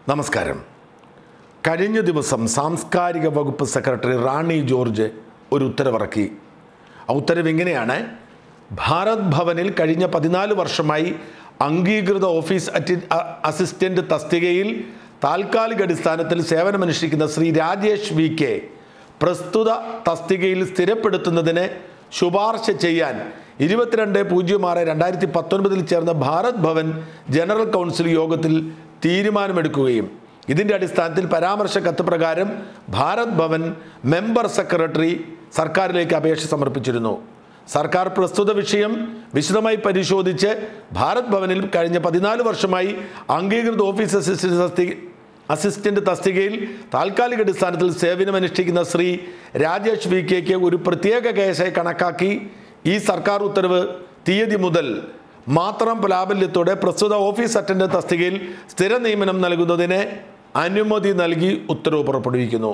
നമസ്കാരം കഴിഞ്ഞ ദിവസം സാംസ്കാരിക വകുപ്പ് സെക്രട്ടറി റാണി ജോർജ് ഒരു ഉത്തരവിറക്കി ആ ഉത്തരവ് ഇങ്ങനെയാണ് ഭാരത് ഭവനിൽ കഴിഞ്ഞ പതിനാല് വർഷമായി അംഗീകൃത ഓഫീസ് അറ്റി അ- അസിസ്റ്റന്റ് തസ്തികയിൽ താൽക്കാലിക അടിസ്ഥാനത്തിൽ സേവനമനുഷ്ഠിക്കുന്ന ശ്രീ രാജേഷ് വി കെ പ്രസ്തുത തസ്തികയിൽ സ്ഥിരപ്പെടുത്തുന്നതിന് ശുപാർശ ചെയ്യാൻ ഇരുപത്തിരണ്ട് പൂജ്യം ആറ് രണ്ടായിരത്തി പത്തൊൻപതിൽ ചേർന്ന ഭാരത് ഭവൻ ജനറൽ കൗൺസിൽ യോഗത്തിൽ തീരുമാനമെടുക്കുകയും ഇതിൻ്റെ അടിസ്ഥാനത്തിൽ പരാമർശ കത്ത് പ്രകാരം ഭാരത് ഭവൻ മെമ്പർ സെക്രട്ടറി സർക്കാരിലേക്ക് അപേക്ഷ സമർപ്പിച്ചിരുന്നു സർക്കാർ പ്രസ്തുത വിഷയം വിശദമായി പരിശോധിച്ച് ഭാരത് ഭവനിൽ കഴിഞ്ഞ പതിനാല് വർഷമായി അംഗീകൃത ഓഫീസ് അസിസ്റ്റന്റ് തസ്തിക അസിസ്റ്റന്റ് തസ്തികയിൽ താൽക്കാലിക അടിസ്ഥാനത്തിൽ സേവനമനുഷ്ഠിക്കുന്ന ശ്രീ രാജേഷ് വി കെക്ക് ഒരു പ്രത്യേക കേസായി കണക്കാക്കി ഈ സർക്കാർ ഉത്തരവ് തീയതി മുതൽ മാത്രം പ്രാബല്യത്തോടെ പ്രസ്തുത ഓഫീസ് അറ്റൻഡന്റ് തസ്തികയിൽ സ്ഥിര നിയമനം നൽകുന്നതിന് അനുമതി നൽകി ഉത്തരവ് പുറപ്പെടുവിക്കുന്നു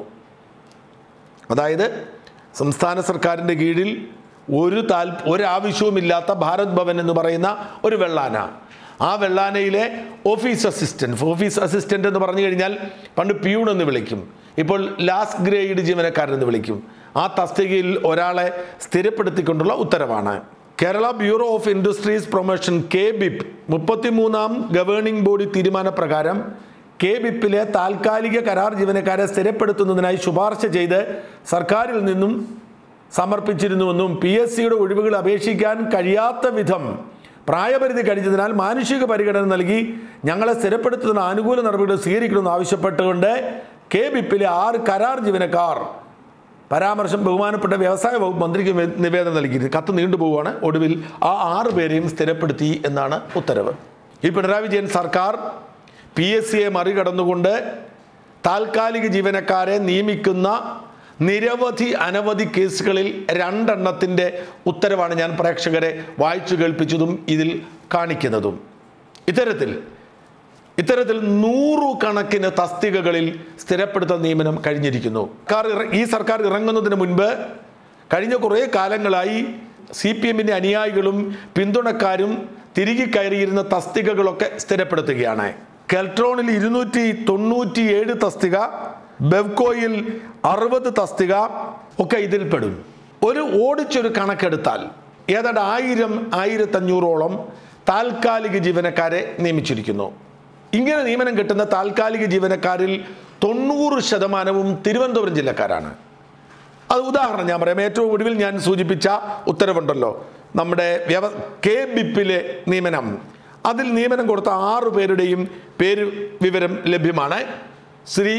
അതായത് സംസ്ഥാന സർക്കാരിൻ്റെ കീഴിൽ ഒരു താൽ ഒരാവശ്യവുമില്ലാത്ത ഭാരത് ഭവൻ എന്ന് പറയുന്ന ഒരു വെള്ളാന ആ വെള്ളാനയിലെ ഓഫീസ് അസിസ്റ്റൻറ്റ് ഓഫീസ് അസിസ്റ്റൻ്റ് എന്ന് പറഞ്ഞു കഴിഞ്ഞാൽ പണ്ട് പ്യൂൺ എന്ന് വിളിക്കും ഇപ്പോൾ ലാസ്റ്റ് ഗ്രേഡ് ജീവനക്കാരെന്ന് വിളിക്കും ആ തസ്തികയിൽ ഒരാളെ സ്ഥിരപ്പെടുത്തിക്കൊണ്ടുള്ള ഉത്തരവാണ് Kerala bureau of industries promotion K BIP മുപ്പത്തിമൂന്നാം ഗവേണിംഗ് ബോഡി തീരുമാനപ്രകാരം കെ ബിപ്പിലെ താൽക്കാലിക കരാർ ജീവനക്കാരെ സ്ഥിരപ്പെടുത്തുന്നതിനായി ശുപാർശ ചെയ്ത് സർക്കാരിൽ നിന്നും സമർപ്പിച്ചിരുന്നുവെന്നും പി എസ് സിയുടെ ഒഴിവുകൾ അപേക്ഷിക്കാൻ കഴിയാത്ത വിധം പ്രായപരിധി കഴിഞ്ഞതിനാൽ മാനുഷിക പരിഗണന നൽകി ഞങ്ങളെ സ്ഥിരപ്പെടുത്തുന്ന അനുകൂല നടപടികൾ സ്വീകരിക്കണമെന്ന് ആവശ്യപ്പെട്ടുകൊണ്ട് കെ ബിപ്പിലെ ആറ് കരാർ ജീവനക്കാർ പരാമർശം ബഹുമാനപ്പെട്ട വ്യവസായ വകുപ്പ് മന്ത്രിക്ക് വെ- നിവേദനം നൽകിയിരുന്നു കത്ത് നീണ്ടുപോവുകയാണ് ഒടുവിൽ ആ ആറ് പേരെയും സ്ഥിരപ്പെടുത്തി എന്നാണ് ഉത്തരവ് ഈ പിണറായി വിജയൻ സർക്കാർ പി എസ് സിയെ മറികടന്നുകൊണ്ട് താൽക്കാലിക ജീവനക്കാരെ നിയമിക്കുന്ന നിരവധി അനവധി കേസുകളിൽ രണ്ടെണ്ണത്തിൻ്റെ ഉത്തരവാണ് ഞാൻ പ്രേക്ഷകരെ വായിച്ചു കേൾപ്പിച്ചതും ഇതിൽ കാണിക്കുന്നതും ഇത്തരത്തിൽ ഇത്തരത്തിൽ നൂറു കണക്കിന് തസ്തികകളിൽ സ്ഥിരപ്പെടുത്തൽ നിയമനം കഴിഞ്ഞിരിക്കുന്നു സർക്കാർ ഇറ- ഈ സർക്കാർ ഇറങ്ങുന്നതിന് മുൻപ് കഴിഞ്ഞ കുറേ കാലങ്ങളായി സി പി എമ്മിൻ്റെ അനുയായികളും പിന്തുണക്കാരും തിരികെ കയറിയിരുന്ന തസ്തികകളൊക്കെ സ്ഥിരപ്പെടുത്തുകയാണ് കെൽട്രോണിൽ ഇരുന്നൂറ്റി തൊണ്ണൂറ്റി ഏഴ് തസ്തിക ബെവ്കോയിൽ അറുപത് തസ്തിക ഒക്കെ ഇതിൽപ്പെടും ഒരു ഓടിച്ചൊരു കണക്കെടുത്താൽ ഏതാണ്ട് ആയിരം ആയിരത്തഞ്ഞൂറോളം താൽക്കാലിക ജീവനക്കാരെ നിയമിച്ചിരിക്കുന്നു ഇങ്ങനെ നിയമനം കിട്ടുന്ന താൽക്കാലിക ജീവനക്കാരിൽ തൊണ്ണൂറ് ശതമാനവും തിരുവനന്തപുരം ജില്ലക്കാരാണ് അത് ഉദാഹരണം ഞാൻ പറയാം ഏറ്റവും ഒടുവിൽ ഞാൻ സൂചിപ്പിച്ച ഉത്തരവുണ്ടല്ലോ നമ്മുടെ വ്യവ കെ ബിപ്പിലെ നിയമനം അതിൽ നിയമനം കൊടുത്ത ആറു പേരുടെയും പേര് വിവരം ലഭ്യമാണ് Shri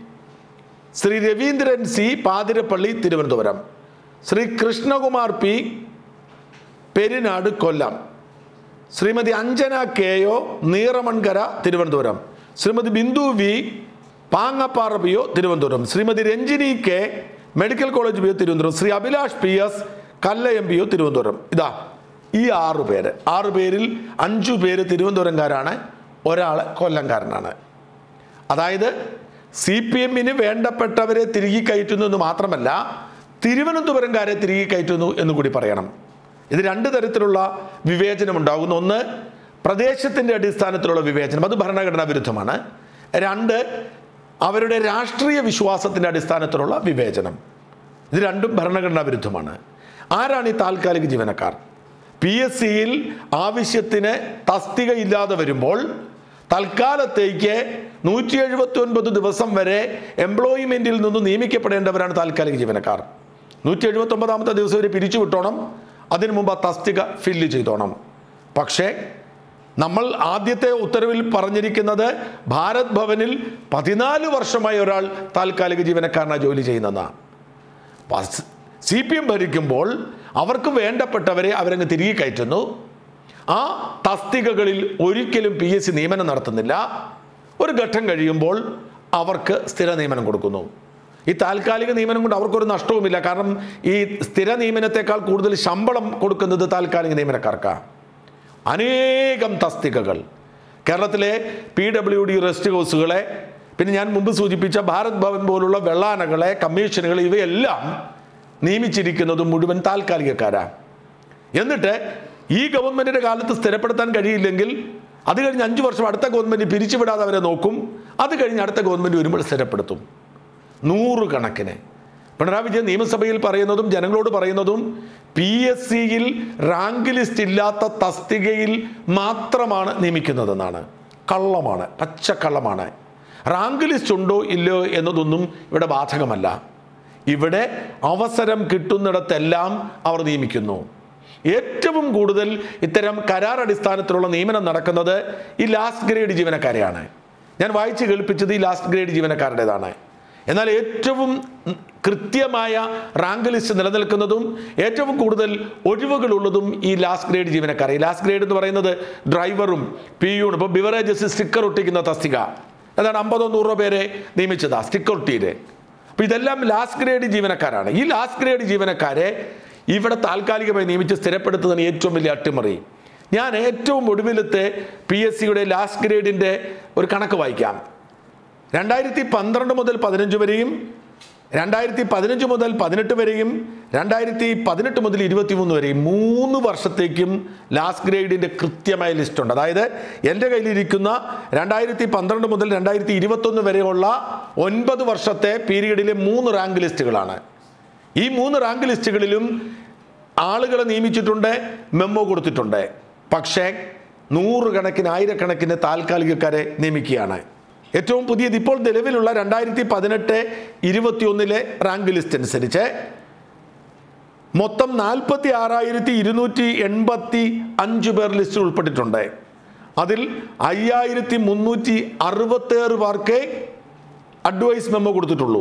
Shri Raveendran C Pathirappally Thiruvananthapuram Shri Krishnakumar P Perinad Kollam Shrimati Anjana K O Neeramankara Thiruvananthapuram Shrimati Bindu V Pangappara P O Thiruvananthapuram Shrimati Ranjini K medical college P O Thiruvananthapuram Shri Abhilash P S Kallayam P O Thiruvananthapuram ഇതാ ഈ ആറു പേര് ആറു പേരിൽ അഞ്ചു പേര് തിരുവനന്തപുരംകാരാണ് ഒരാൾ കൊല്ലംകാരനാണ് അതായത് സി പി എമ്മിന് വേണ്ടപ്പെട്ടവരെ തിരികെ കയറ്റുന്നു എന്ന് മാത്രമല്ല തിരുവനന്തപുരംകാരെ തിരികെ കയറ്റുന്നു എന്ന് കൂടി പറയണം ഇത് രണ്ട് തരത്തിലുള്ള വിവേചനം ഉണ്ടാകുന്നു ഒന്ന് പ്രദേശത്തിൻ്റെ അടിസ്ഥാനത്തിലുള്ള വിവേചനം അത് ഭരണഘടനാ വിരുദ്ധമാണ് രണ്ട് അവരുടെ രാഷ്ട്രീയ വിശ്വാസത്തിൻ്റെ അടിസ്ഥാനത്തിലുള്ള വിവേചനം ഇത് രണ്ടും ഭരണഘടനാ വിരുദ്ധമാണ് ആരാണ് ഈ താൽക്കാലിക ജീവനക്കാർ പി എസ് സിയിൽ ആവശ്യത്തിന് തസ്തിക ഇല്ലാതെ വരുമ്പോൾ തൽക്കാലത്തേക്ക് നൂറ്റി എഴുപത്തി ഒൻപത് ദിവസം വരെ എംപ്ലോയ്മെന്റിൽ നിന്ന് നിയമിക്കപ്പെടേണ്ടവരാണ് താൽക്കാലിക ജീവനക്കാർ നൂറ്റി എഴുപത്തി ഒമ്പതാമത്തെ ദിവസം വരെ പിരിച്ചു വിട്ടോണം അതിനു മുമ്പ് ആ തസ്തിക ഫില്ല് ചെയ്തോണം പക്ഷേ നമ്മൾ ആദ്യത്തെ ഉത്തരവിൽ പറഞ്ഞിരിക്കുന്നത് ഭാരത് ഭവനിൽ പതിനാല് വർഷമായി ഒരാൾ താൽക്കാലിക ജീവനക്കാരനാണ് ജോലി ചെയ്യുന്നതാണ് സി പി എം ഭരിക്കുമ്പോൾ അവർക്ക് വേണ്ടപ്പെട്ടവരെ അവരങ്ങ് തിരികെ കയറ്റുന്നു ആ തസ്തികകളിൽ ഒരിക്കലും പി എസ് സി നിയമനം നടത്തുന്നില്ല ഒരു ഘട്ടം കഴിയുമ്പോൾ അവർക്ക് സ്ഥിര നിയമനം കൊടുക്കുന്നു ഈ താൽക്കാലിക നിയമനം കൊണ്ട് അവർക്കൊരു നഷ്ടവുമില്ല കാരണം ഈ സ്ഥിര നിയമനത്തെക്കാൾ കൂടുതൽ ശമ്പളം കൊടുക്കുന്നത് താൽക്കാലിക നിയമനക്കാർക്കാണ് അനേകം തസ്തികകൾ കേരളത്തിലെ പി ഡബ്ല്യു ഡി റെസ്റ്റ് ഹൗസുകളെ പിന്നെ ഞാൻ മുമ്പ് സൂചിപ്പിച്ച ഭാരത് ഭവൻ പോലുള്ള വെള്ളാനകളെ കമ്മീഷനുകൾ ഇവയെല്ലാം നിയമിച്ചിരിക്കുന്നത് മുഴുവൻ താൽക്കാലികക്കാരാണ് എന്നിട്ട് ഈ ഗവൺമെന്റിന്റെ കാലത്ത് സ്ഥിരപ്പെടുത്താൻ കഴിയില്ലെങ്കിൽ അത് കഴിഞ്ഞ് അഞ്ചു വർഷം അടുത്ത ഗവൺമെന്റ് പിരിച്ചുവിടാതെ അവരെ നോക്കും അത് കഴിഞ്ഞ് അടുത്ത ഗവൺമെൻറ് വരുമ്പോൾ സ്ഥിരപ്പെടുത്തും നൂറുകണക്കിന് പിണറായി വിജയൻ നിയമസഭയിൽ പറയുന്നതും ജനങ്ങളോട് പറയുന്നതും പി എസ് സിയിൽ റാങ്ക് ലിസ്റ്റ് ഇല്ലാത്ത തസ്തികയിൽ മാത്രമാണ് നിയമിക്കുന്നതെന്നാണ് കള്ളമാണ് പച്ചക്കള്ളമാണ് റാങ്ക് ലിസ്റ്റ് ഉണ്ടോ ഇല്ലയോ എന്നതൊന്നും ഇവിടെ ബാധകമല്ല ഇവിടെ അവസരം കിട്ടുന്നിടത്തെല്ലാം അവർ നിയമിക്കുന്നു ഏറ്റവും കൂടുതൽ ഇത്തരം കരാർ അടിസ്ഥാനത്തിലുള്ള നിയമനം നടക്കുന്നത് ഈ ലാസ്റ്റ് ഗ്രേഡ് ജീവനക്കാരെയാണ് ഞാൻ വായിച്ച് കേൾപ്പിച്ചത് ഈ ലാസ്റ്റ് ഗ്രേഡ് ജീവനക്കാരുടേതാണ് എന്നാൽ ഏറ്റവും കൃത്യമായ റാങ്ക് ലിസ്റ്റ് നിലനിൽക്കുന്നതും ഏറ്റവും കൂടുതൽ ഒഴിവുകളുള്ളതും ഈ ലാസ്റ്റ് ഗ്രേഡ് ജീവനക്കാർ ഈ ലാസ്റ്റ് ഗ്രേഡ് എന്ന് പറയുന്നത് ഡ്രൈവറും പിയൂണും ഇപ്പോൾ ബിവറേജസ് സ്റ്റിക്കർ ഒട്ടിക്കുന്ന തസ്തിക അതാണ് അമ്പതോ നൂറോ പേരെ നിയമിച്ചതാ സ്റ്റിക്കർ ഒട്ടിയിൽ അപ്പോൾ ഇതെല്ലാം ലാസ്റ്റ് ഗ്രേഡ് ജീവനക്കാരാണ് ഈ ലാസ്റ്റ് ഗ്രേഡ് ജീവനക്കാരെ ഇവിടെ താൽക്കാലികമായി നിയമിച്ച് സ്ഥിരപ്പെടുത്തുന്നതാണ് ഏറ്റവും വലിയ അട്ടിമറി ഞാൻ ഏറ്റവും ഒടുവിലത്തെ പി എസ് സിയുടെ ലാസ്റ്റ് ഗ്രേഡിൻ്റെ ഒരു കണക്ക് വായിക്കാം രണ്ടായിരത്തി പന്ത്രണ്ട് മുതൽ പതിനഞ്ച് വരെയും രണ്ടായിരത്തി പതിനഞ്ച് മുതൽ പതിനെട്ട് വരെയും രണ്ടായിരത്തി പതിനെട്ട് മുതൽ ഇരുപത്തിമൂന്ന് വരെയും മൂന്ന് വർഷത്തേക്കും ലാസ്റ്റ് ഗ്രേഡിൻ്റെ കൃത്യമായ ലിസ്റ്റുണ്ട് അതായത് എൻ്റെ കയ്യിലിരിക്കുന്ന രണ്ടായിരത്തി പന്ത്രണ്ട് മുതൽ രണ്ടായിരത്തി ഇരുപത്തൊന്ന് വരെയുള്ള ഒൻപത് വർഷത്തെ പീരീഡിലെ മൂന്ന് റാങ്ക് ലിസ്റ്റുകളാണ് ഈ മൂന്ന് റാങ്ക് ലിസ്റ്റുകളിലും ആളുകളെ നിയമിച്ചിട്ടുണ്ട് മെമ്മോ കൊടുത്തിട്ടുണ്ട് പക്ഷേ നൂറുകണക്കിന് ആയിരക്കണക്കിന് താൽക്കാലികക്കാരെ നിയമിക്കുകയാണ് ഏറ്റവും പുതിയത് ഇപ്പോൾ നിലവിലുള്ള രണ്ടായിരത്തി പതിനെട്ട് ഇരുപത്തിയൊന്നിലെ റാങ്ക് ലിസ്റ്റ് അനുസരിച്ച് മൊത്തം നാൽപ്പത്തി ആറായിരത്തി ഇരുന്നൂറ്റി എൺപത്തി അഞ്ച് പേർ ലിസ്റ്റിൽ ഉൾപ്പെട്ടിട്ടുണ്ട് അതിൽ അയ്യായിരത്തി മുന്നൂറ്റി അറുപത്തേഴ് പേർക്ക് അഡ്വൈസ് മെമ്മോ കൊടുത്തിട്ടുള്ളൂ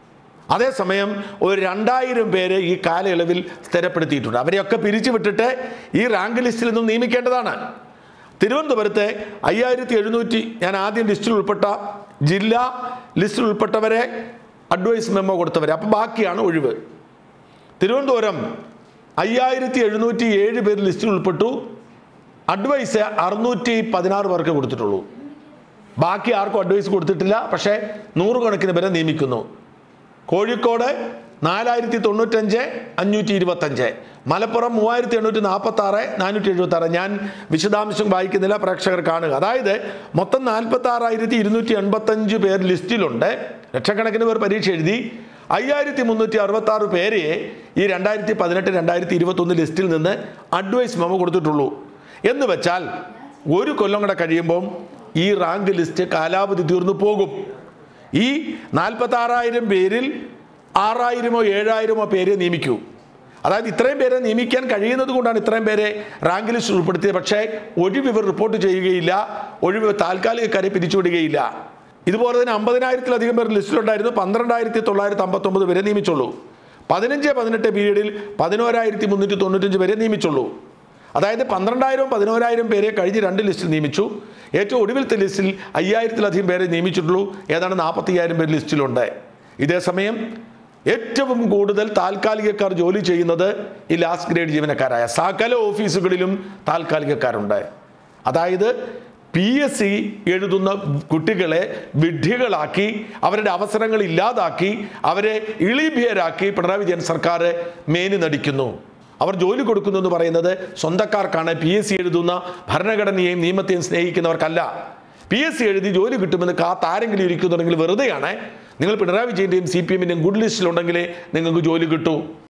അതേസമയം ഒരു രണ്ടായിരം പേര് ഈ കാലയളവിൽ സ്ഥിരപ്പെടുത്തിയിട്ടുണ്ട് അവരെയൊക്കെ പിരിച്ചുവിട്ടിട്ട് ഈ റാങ്ക് ലിസ്റ്റിൽ നിന്നും നിയമിക്കേണ്ടതാണ് തിരുവനന്തപുരത്തെ അയ്യായിരത്തി എഴുന്നൂറ്റി ഞാൻ ആദ്യം ലിസ്റ്റിൽ ഉൾപ്പെട്ട ജില്ലാ ലിസ്റ്റിൽ ഉൾപ്പെട്ടവരെ അഡ്വൈസ് മെമ്മോ കൊടുത്തവരെ അപ്പം ബാക്കിയാണ് ഒഴിവ് തിരുവനന്തപുരം അയ്യായിരത്തി എഴുന്നൂറ്റി ഏഴ് പേര് ലിസ്റ്റിൽ ഉൾപ്പെട്ടു അഡ്വൈസ് അറുന്നൂറ്റി പതിനാറ് പേർക്ക് കൊടുത്തിട്ടുള്ളൂ ബാക്കി ആർക്കും അഡ്വൈസ് കൊടുത്തിട്ടില്ല പക്ഷേ നൂറുകണക്കിന് പേരെ നിയമിക്കുന്നു കോഴിക്കോട് നാലായിരത്തി തൊണ്ണൂറ്റഞ്ച് അഞ്ഞൂറ്റി ഇരുപത്തഞ്ച് മലപ്പുറം മൂവായിരത്തി എണ്ണൂറ്റി നാൽപ്പത്തി ആറ് നാനൂറ്റി എഴുപത്തി ആറ് ഞാൻ വിശദാംശം വായിക്കുന്നില്ല പ്രേക്ഷകർ കാണുക അതായത് മൊത്തം നാൽപ്പത്തി ആറായിരത്തി ഇരുന്നൂറ്റി എൺപത്തഞ്ച് പേർ ലിസ്റ്റിലുണ്ട് ലക്ഷക്കണക്കിന് പേർ പരീക്ഷ എഴുതി അയ്യായിരത്തി മുന്നൂറ്റി അറുപത്തി ആറ് പേരെ ഈ രണ്ടായിരത്തി പതിനെട്ട് രണ്ടായിരത്തി ഇരുപത്തൊന്ന് ലിസ്റ്റിൽ നിന്ന് അഡ്വൈസ് മെമ്മോ കൊടുത്തിട്ടുള്ളൂ എന്ന് വെച്ചാൽ ഒരു കൊല്ലം കൂടെ കഴിയുമ്പം ഈ റാങ്ക് ലിസ്റ്റ് കാലാവധി തീർന്നു പോകും ഈ നാൽപ്പത്തി ആറായിരം പേരിൽ ആറായിരമോ ഏഴായിരമോ പേരെ നിയമിക്കൂ അതായത് ഇത്രയും പേരെ നിയമിക്കാൻ കഴിയുന്നത് കൊണ്ടാണ് ഇത്രയും പേരെ റാങ്ക് ലിസ്റ്റ് ഉൾപ്പെടുത്തിയത് പക്ഷേ ഒഴിവ് ഇവർ റിപ്പോർട്ട് ചെയ്യുകയില്ല ഒഴിവ് താൽക്കാലികക്കാരെ പിരിച്ചുവിടുകയില്ല ഇതുപോലെ തന്നെ അമ്പതിനായിരത്തിലധികം പേർ ലിസ്റ്റിലുണ്ടായിരുന്നു പന്ത്രണ്ടായിരത്തി തൊള്ളായിരത്തി അമ്പത്തൊമ്പത് പേരെ നിയമിച്ചുള്ളൂ പതിനഞ്ച് പതിനെട്ട് പീരീഡിൽ പതിനോരായിരത്തി മുന്നൂറ്റി തൊണ്ണൂറ്റഞ്ച് പേരെ നിയമിച്ചുള്ളൂ അതായത് പന്ത്രണ്ടായിരം പതിനോരായിരം പേരെ കഴിഞ്ഞ് രണ്ട് ലിസ്റ്റിൽ നിയമിച്ചു ഏറ്റവും ഒടുവിലത്തെ ലിസ്റ്റിൽ അയ്യായിരത്തിലധികം പേരെ നിയമിച്ചിട്ടുള്ളൂ ഏതാണ്ട് നാൽപ്പത്തി അയ്യായിരം പേര് ലിസ്റ്റിലുണ്ട് ഇതേസമയം ഏറ്റവും കൂടുതൽ താൽക്കാലികക്കാർ ജോലി ചെയ്യുന്നത് ഈ ലാസ്റ്റ് ഗ്രേഡ് ജീവനക്കാരായ സകല ഓഫീസുകളിലും താൽക്കാലികക്കാരുണ്ട് അതായത് പി എസ് സി എഴുതുന്ന കുട്ടികളെ വിഡ്ഢികളാക്കി അവരുടെ അവസരങ്ങൾ ഇല്ലാതാക്കി അവരെ ഇളിഭ്യരാക്കി പിണറായി വിജയൻ സർക്കാർ മേനി നടിക്കുന്നു അവർ ജോലി കൊടുക്കുന്നു എന്ന് പറയുന്നത് സ്വന്തക്കാർക്കാണ് പി എസ് സി എഴുതുന്ന ഭരണഘടനയെയും നിയമത്തെയും സ്നേഹിക്കുന്നവർക്കല്ല പി എസ് സി എഴുതി ജോലി കിട്ടുമെന്ന് കാത്ത് ആരെങ്കിലും ഇരിക്കുന്നുണ്ടെങ്കിൽ വെറുതെയാണ് നിങ്ങൾ പിണറായി വിജയൻ്റെയും സി പി എമ്മിൻ്റെയും ഗുഡ് ലിസ്റ്റിലുണ്ടെങ്കിലേ നിങ്ങൾക്ക് ജോലി കിട്ടൂ